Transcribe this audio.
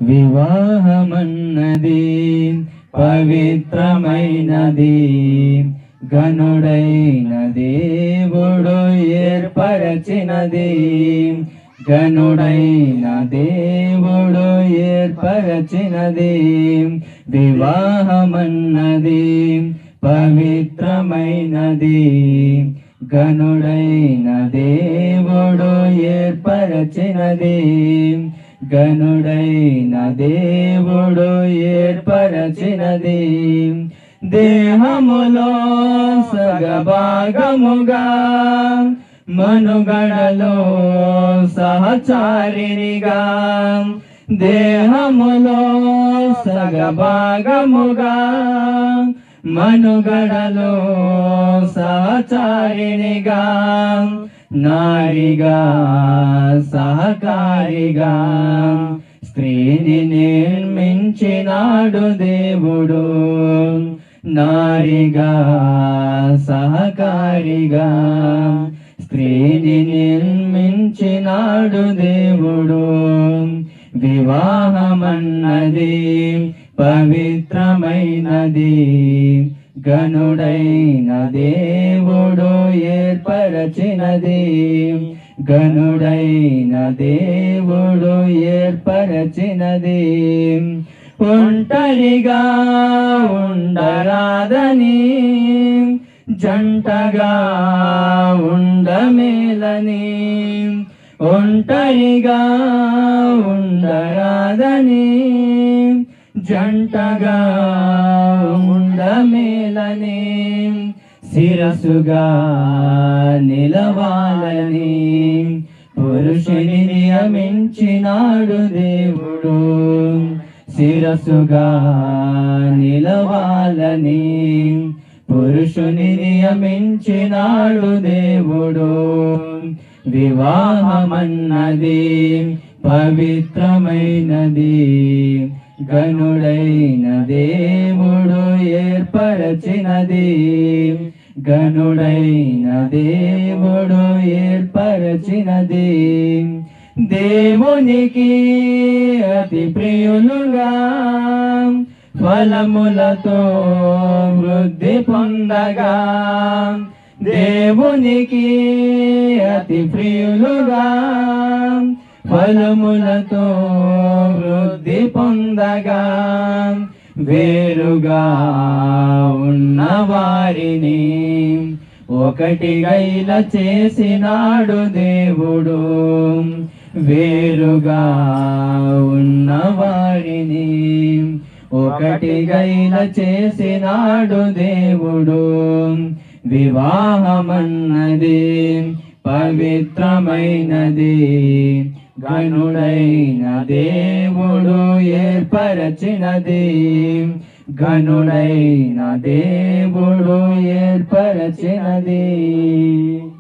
వివాహమన్నది పవిత్రమైనది గనుడైన దేవుడు ఏర్పరచినది గనుడైన దేవుడు ఏర్పరచినది వివాహమన్నది పవిత్రమైనది గనుడైన దేవుడు ఏర్పరచినది గనుడైన దేవుడు ఏర్పరచినది దేహములో సగభాగముగా మనుగడలో సహచారినిగా దేహములో సగభాగముగా మనుగడలో సహచారినిగా నారిగా సహకారిగా స్త్రీని నిర్మించినాడు దేవుడు నారిగా సహకారిగా స్త్రీని నిర్మించినాడు దేవుడు వివాహమన్నది పవిత్రమైనది గనుడైన దేవుడు ఏర్పరచినది గనుడైన దేవుడు ఏర్పరచినది ఒంటరిగా ఉండరాదని జంటగా ఉండమేలని ఒంటరిగా ఉండరాదని జంటగా ఉండమేలని శిరసుగా నిలవాలని పురుషుని నియమించినాడు దేవుడు శిరసుగా నిలవాలని పురుషుని నియమించినాడు దేవుడు వివాహమన్నది పవిత్రమైనది గనుడైన దేవుడు ఏర్పరచినది గనుడైన దేవుడు ఏర్పరచినది దేవునికి అతి ప్రియులుగా ఫలములతో వృద్ధి పొందగా దేవునికి అతి ప్రియులుగా ఫలములతో వృద్ధి పొందగా వేరుగా ఉన్న వారిని ఒకటిగా ఇలా చేసినాడు దేవుడు వేరుగా ఉన్న వారిని ఒకటిగా ఇలా చేసినాడు దేవుడు వివాహమన్నది పవిత్రమైనది గనుడైన దేవుడు ఏర్పరచినది గనుడైన దేవుడు ఏర్పరచినది